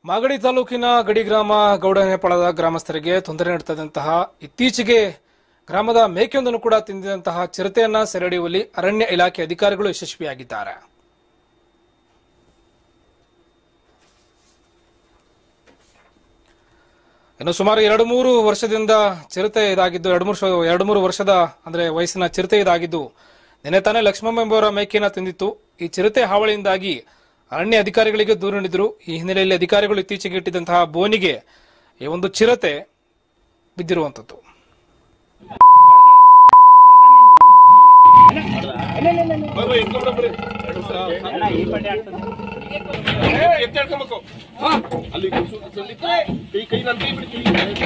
ಮಾಗಡಿ ತಾಲೂಕಿನ ಗಡಿ ಗ್ರಾಮ ಗೌಡನೆಪಾಳದ ಗ್ರಾಮಸ್ಥರಿಗೆ ತೊಂದರೆ ನೀಡುತ್ತಿದ್ದಂತಹ ಇತ್ತೀಚೆಗೆ ಗ್ರಾಮದ ಮೇಕೆಯೊಂದನ್ನು ಕೂಡ ತಿಂದಿದಂತಹ ಚಿರತೆಯನ್ನ ಸೆರೆಹಿಡಿಯುವಲ್ಲಿ ಅರಣ್ಯ ಇಲಾಖೆ ಅಧಿಕಾರಿಗಳು ಯಶಸ್ವಿಯಾಗಿದ್ದಾರೆ ಇನ್ನು ಸುಮಾರು ಎರಡು ಮೂರು ವರ್ಷದಿಂದ ಚಿರತೆ ಇದಾಗಿದ್ದು ಎರಡು ಮೂರು ಶ- ಎರಡು ಮೂರು ವರ್ಷದ ಅಂದ್ರೆ ವಯಸ್ಸಿನ ಚಿರತೆ ಇದಾಗಿದ್ದು ನಿನ್ನೆ ತಾನೇ ಲಕ್ಷ್ಮಮ್ಮ ಎಂಬುವರ ಮೇಕೆಯನ್ನ ತಿಂದಿತ್ತು ಈ ಚಿರತೆ ಹಾವಳಿಯಿಂದಾಗಿ ಅರಣ್ಯ ಅಧಿಕಾರಿಗಳಿಗೆ ದೂರು ನೀಡಿದ್ರು ಈ ಹಿನ್ನೆಲೆಯಲ್ಲಿ ಅಧಿಕಾರಿಗಳು ಇತ್ತೀಚೆಗೆ ಇಟ್ಟಿದ್ದಂತಹ ಬೋನಿಗೆ ಈ ಒಂದು ಚಿರತೆ ಬಿದ್ದಿರುವಂತದ್ದು ಎತ್ತಾಡ್ಕೊಬೇಕು ಅಲ್ಲಿ ಕೈ ಕೈ ನನ್ನ ಕೈ ಬಿಡ್ತೀವಿ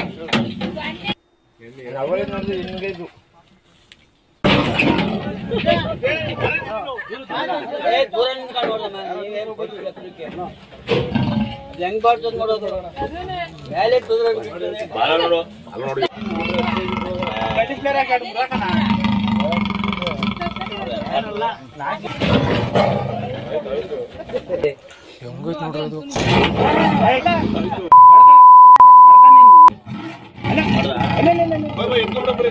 ಏ, ದೂರ ನಿಂತ್ಕೊಂಡು ನೋಡಮ್ಮ, ನೀವೇನು ಗೊತ್ತಿಲ್ಲ ಅದಕ್ಕೆ. ಅದ್ ಹೆಂಗ್ ಬರ್ತದ ನೋಡೋದು ಮೇಲೆ ದೂರ ನಿಂತ್ಕೊಂಡು. ಬಾಳ ನೋಡು ಅಲ್ಲ ನೋಡಿ ಹೆಂಗೈತ್ ನೋಡ್ರಿ ಅದು ಬೈ ಬೈ ಎತ್ಕೊಂಡ್ಬಿಡ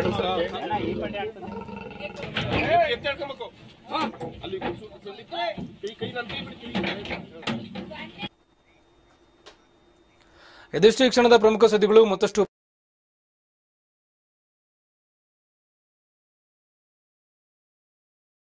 ಬರ್ರಿ ಎತ್ತಾಡ್ಕೊಬೇಕು ಅಲ್ಲಿ ಕೈ ಕೈ ನನ್ನ ಕೈ ಬಿಡ್ತೀವಿ ಇದಿಷ್ಟು ಈ ಕ್ಷಣದ ಪ್ರಮುಖ ಸುದ್ದಿಗಳು ಮತ್ತಷ್ಟು